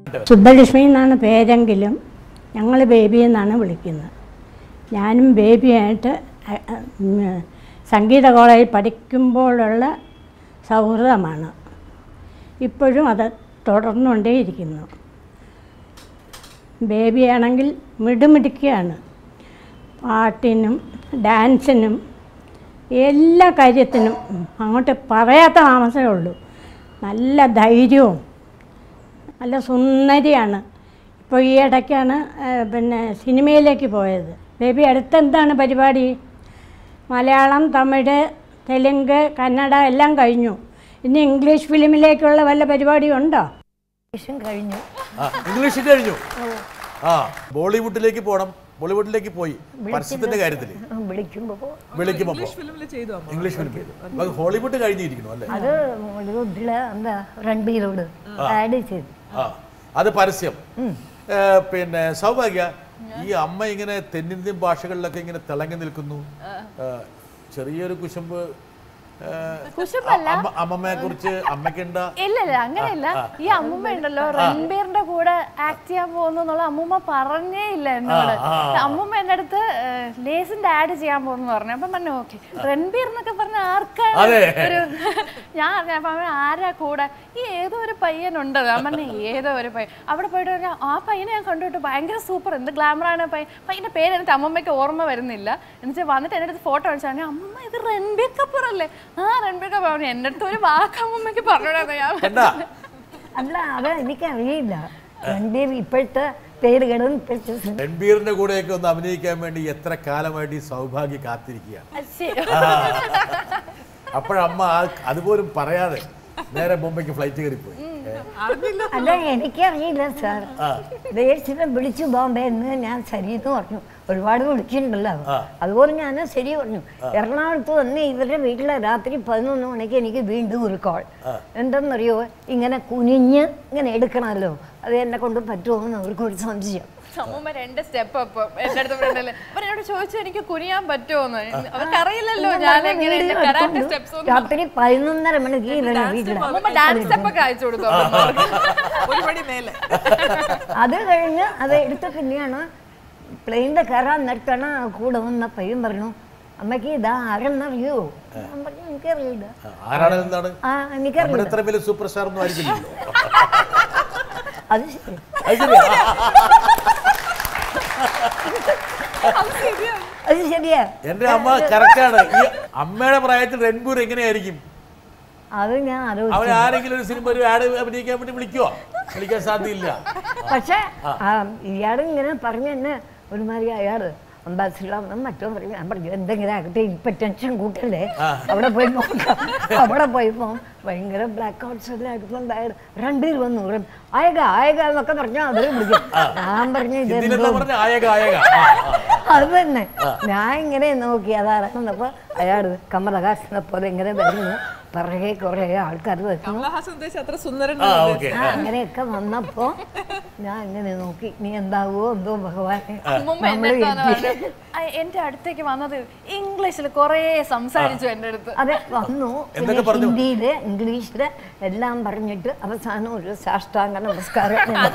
ശുദ്ധലക്ഷ്മി എന്നാണ് പേരെങ്കിലും ഞങ്ങൾ ബേബി എന്നാണ് വിളിക്കുന്നത് ഞാനും ബേബിയായിട്ട് അ- അ- ഉം, സംഗീത കോളേജിൽ പഠിക്കുമ്പോഴുള്ള സൗഹൃദമാണ് ഇപ്പോഴും അത് തുടർന്നുകൊണ്ടേയിരിക്കുന്നു ബേബിയാണെങ്കിൽ മിടുമിടുക്കിയാണ് പാട്ടിനും ഡാൻസിനും എല്ലാ കാര്യത്തിനും അങ്ങോട്ട് പറയാത്ത താമസമേ ഉള്ളൂ നല്ല ധൈര്യവും നല്ല സുന്ദരിയാണ് ഇപ്പോൾ ഈ ഇടയ്ക്കാണ് ആ, പിന്നെ സിനിമയിലേക്ക് പോയത് ബേബി അടുത്ത് എന്താണ് പരിപാടി മലയാളം തമിഴ് തെലുങ്ക് കന്നഡ എല്ലാം കഴിഞ്ഞു ഇനി ഇംഗ്ലീഷ് ഫിലിമിലേക്കുള്ള വല്ല പരിപാടിയും ഉണ്ടോ ശേഷം കഴിഞ്ഞു ആ, ഇംഗ്ലീഷ് കഴിഞ്ഞു ആ ബോളിവുഡിലേക്ക് പോകണം ബോളിവുഡിലേക്ക് പോയി പരസ്യത്തിന്റെ കാര്യത്തിൽ ആ, വിളിക്കുമ്പോ പോ- വിളിക്കുമ്പോ പോ. ഫിലിമിൽ ചെയ്തു അമ്മ ഇംഗ്ലീഷ് ഫിലിം അപ്പൊ ഹോളിവുഡ് കഴിഞ്ഞിരിക്കുന്നു അല്ലേ അത് ഇതില് എന്താ രൺബീരോട് ആഡ് ചെയ്തു ആ അത് പരസ്യം ഏ, പിന്നെ സൗഭാഗ്യ ഈ അമ്മ ഇങ്ങനെ തെന്നിന്ത്യൻ ഭാഷകളിലൊക്കെ ഇങ്ങനെ തിളങ്ങി നിൽക്കുന്നു ഏ, ചെറിയൊരു കുശുമ്പ് ഏ, കുശുമ്പല്ല. അമ്മ- അമ്മമ്മയെ കുറിച്ച് അമ്മയ്ക്കുണ്ട ഇല്ല ഇല്ല അങ്ങനെയല്ല ഈ അമ്മൂമ്മ ഉണ്ടല്ലോ രൺബീറിന്റെ കൂടെ ആക്ട് ചെയ്യാൻ പോകുന്നു എന്നുള്ള അമ്മൂമ്മ പറഞ്ഞേ ഇല്ല എന്നോട് ആ, ആ. അമ്മൂമ്മ എന്റെ അടുത്ത് ഏഹ്, ലേസിന്റെ ആഡ് ചെയ്യാൻ പോകുന്നു പറഞ്ഞു അപ്പൊ പറഞ്ഞു ഓക്കെ രൺബീർ എന്നൊക്കെ പറഞ്ഞ ആർക്കാണ് അതെ. ഒരു ഞാൻ അറിഞ്ഞ അപ്പൊ അവൻ ആരാ കൂടെ ഈ ഏതോ ഒരു പയ്യനുണ്ട് ഞാൻ പറഞ്ഞു ഏതോ ഒരു പയ്യൻ അവിടെ പോയിട്ട് പറഞ്ഞു ആ പയ്യനെ ഞാൻ കണ്ടുവിട്ടു ഭയങ്കര സൂപ്പർ എന്ത് ഗ്ലാമറാണ് പയ്യൻ പയ്യന്റെ പേര് എനിക്ക് അമ്മമ്മയ്ക്ക് ഓർമ്മ വരുന്നില്ല എന്നുവെച്ചാൽ വന്നിട്ട് എൻ്റെ അടുത്ത് ഫോട്ടോ അടിച്ചാൽ അമ്മമ്മ ഇത് രൺബീർ കപ്പൂർ അല്ലേ ആ രൺബീർ കപ്പൂർ പറഞ്ഞു എൻ്റെ അടുത്ത് ഒരു വാക്ക് അമ്മമ്മയ്ക്ക് പറഞ്ഞോടാ ഞാൻ എന്താ അല്ല അത് എനിക്കറിയില്ല രൺബീർ ഇപ്പോഴത്തെ പേര് കേടും ഇപ്പോഴത്തെ സിനിമ. രൺബീറിന്റെ കൂടെയൊക്കെ ഒന്ന് അഭിനയിക്കാൻ വേണ്ടി എത്ര കാലമായിട്ട് ഈ സൗഭാഗ്യ കാത്തിരിക്കുകയാണ് ശരി അപ്പോഴമ്മ ആ- അതുപോലും പറയാതെ നേരെ മുംബൈക്ക് ഫ്ലൈറ്റ് കയറിപ്പോയി ഏ, അല്ല എനിക്കറിയില്ല സാർ ദേശിനെ വിളിച്ചു ബോംബെ എന്ന് ഞാൻ ശരിയെന്ന് പറഞ്ഞു ഒരുപാട് വിളിച്ചിട്ടുണ്ടല്ലോ അതുപോലെ ഞാൻ ശരി പറഞ്ഞു എറണാകുളത്ത് വന്ന് ഇവരുടെ വീട്ടിലെ രാത്രി പതിനൊന്ന് മണിക്ക് എനിക്ക് വീണ്ടും ഒരു കോൾ എന്തെന്നറിയോ ഇങ്ങനെ കുനിഞ്ഞ് ഇങ്ങനെ എടുക്കണമല്ലോ അത് എന്നെ കൊണ്ട് പറ്റുമോ എന്ന് അവർക്ക് ഒരു സംശയം അമ്മൂമ്മ രണ്ട് സ്റ്റെപ്പ് അപ്പം എന്റെ അടുത്ത് ഫ്രണ്ടല്ലേ അപ്പൊ എന്നോട് ചോദിച്ചു എനിക്ക് കുനിയാൻ പറ്റുമോന്ന് അവർക്ക് അറിയില്ലല്ലോ ഞാൻ എങ്ങനെ എന്റെ കരാട്ടെ സ്റ്റെപ്സ് ഒന്നും രാത്രി പതിനൊന്നര മണിക്ക് ഇവരുടെ വീട്ടിലാണ് അമ്മൂമ്മ ഡാൻസ് സ്റ്റെപ്പ് ഒക്കെ അയച്ചു കൊടുത്തു അമ്മൂമ്മ. ഒരു പടി മേലെ അത് കഴിഞ്ഞ് അത് എടുത്ത പിന്നെയാണ് പ്ലെയിനിൽ കയറാൻ നിർത്തണ കൂടെ വന്ന പയ്യൻ പറഞ്ഞു അമ്മയ്ക്ക് ഇതാ ആരെന്നറിയോ ഞാൻ പറഞ്ഞു എനിക്കറിയില്ല ആരാണ് എന്താണ് ആ നമ്മുടെ എനിക്കറിയില്ല ഇത്ര വലിയ സൂപ്പർ സ്റ്റാർ ഒന്നും ആയിരിക്കില്ലല്ലോ അത് ശരി അത് ശരിയാ അത് ശരിയാ എന്റെ അമ്മ കറക്റ്റാണ് ഈ അമ്മയുടെ പ്രായത്തിൽ രൺപൂർ എങ്ങനെയായിരിക്കും അത് ഞാൻ ആലോചിച്ചു അവൻ ആരെങ്കിലും ഒരു സിനിമ ഒരു ആഡ് അഭിനയിക്കാൻ വേണ്ടി വിളിക്കുവോ വിളിക്കാൻ സാധ്യയില്ല പക്ഷെ ഇയാൾ ഇങ്ങനെ പറഞ്ഞു തന്നെ ഒരുമാതിരി അയാള് അംബാസിഡർ മറ്റോ പറഞ്ഞു ഞാൻ പറഞ്ഞു എന്തെങ്കിലും ആകട്ടെ ഇപ്പൊ ടെൻഷൻ കൂട്ടല്ലേ അവിടെ പോയി നോക്കാം അവിടെ പോയപ്പോ ഭയങ്കര ബ്ലാക്ക് ഔട്ട്സ് എല്ലാം എടുക്കുന്നുണ്ടായത് രണ്ടുപേർ വന്നു പറയും ആയക ആയക എന്നൊക്കെ പറഞ്ഞാൽ അവര് വിളിക്കും ഞാൻ പറഞ്ഞു ഹിന്ദിയിലെന്താ ഇതെന്തോ പറഞ്ഞ ആയക ആയക ആ, ആ. അത് തന്നെ ഞാൻ ഇങ്ങനെ നോക്കി അതാണെന്നപ്പോ അയാള് കമലഹാസനെ പോലെ ഇങ്ങനെ വരുന്നു പിറകെ കുറെ ആൾക്കാർ വരുന്നു കമലഹാസൻ ഉദ്ദേശിച്ച അത്ര സുന്ദരൻ ആ ഓക്കെ ആ, അങ്ങനെയൊക്കെ വന്നപ്പോ ഞാൻ ഇങ്ങനെ നോക്കി നീ എന്താവോ എന്തോ ഭഗവാനെ അമ്മൂമ്മ എന്റെ നമ്മള് അടുത്താണ് എത്തി. പറഞ്ഞത്. ആ, എന്റെ അടുത്തേക്ക് വന്നത് ഇംഗ്ലീഷിൽ കൊറേ സംസാരിച്ചു എന്റെ അടുത്ത് അതെ വന്നു പിന്നെ എന്തൊക്കെ പറഞ്ഞു? ഹിന്ദിയില് ഇംഗ്ലീഷില് എല്ലാം പറഞ്ഞിട്ട് അവസാനം ഒരു സാഷ്ടാംഗ നമസ്കാരം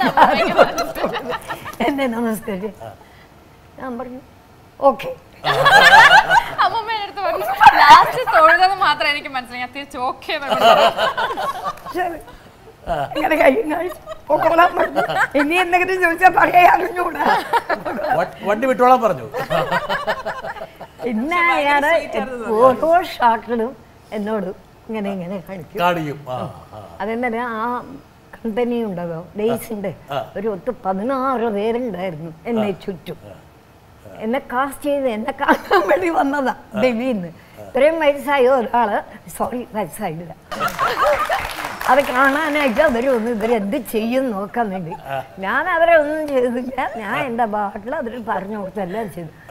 എന്നെ നമസ്കരിച്ച് ഞാൻ പറഞ്ഞു ഓക്കെ അമ്മൂമ്മ എന്റെ അടുത്ത് പറഞ്ഞു ലാസ്റ്റ് തൊഴുതെന്ന് മാത്രം എനിക്ക് മനസ്സിലായി ഞാൻ തിരിച്ച് ഓക്കെ ശരി ഇങ്ങനെ കഴിയും കഴിച്ചു പൊക്കോളാൻ പറഞ്ഞു ഇനി എന്തെങ്കിലും ചോദിച്ചാൽ പറയാ അറിഞ്ഞൂടാ വ- വണ്ടി വിട്ടോളാൻ പറഞ്ഞു പിന്നെ അയാള് ഓരോ ഷാട്ടിലും എന്നോട് ഇങ്ങനെ ഇങ്ങനെ കാണിക്കും കാണിക്കും ആ ആ. അതെന്താ ആ കമ്പനി ഉണ്ടല്ലോ ഡേയ്സിന്റെ ഒരു ഒത്ത് പതിനാറ് പേരുണ്ടായിരുന്നു എന്നെ ചുറ്റും എന്നെ കാസ്റ്റ് ചെയ്ത് എന്നെ കാണാൻ വേണ്ടി വന്നതാ ഡൽഹിന്ന് ഇത്രയും വയസ്സായ ഒരാള് സോറി വയസ്സായില്ല അത് കാണാനായിട്ട് അവര് ഒന്ന് ഇവരെന്ത് ചെയ്യും നോക്കാൻ വേണ്ടി ഞാൻ അവരെ ഒന്നും ചെയ്തില്ല ഞാൻ എൻ്റെ പാട്ടിൽ അവർ പറഞ്ഞു കൊടുത്തെല്ലാം ചെയ്തു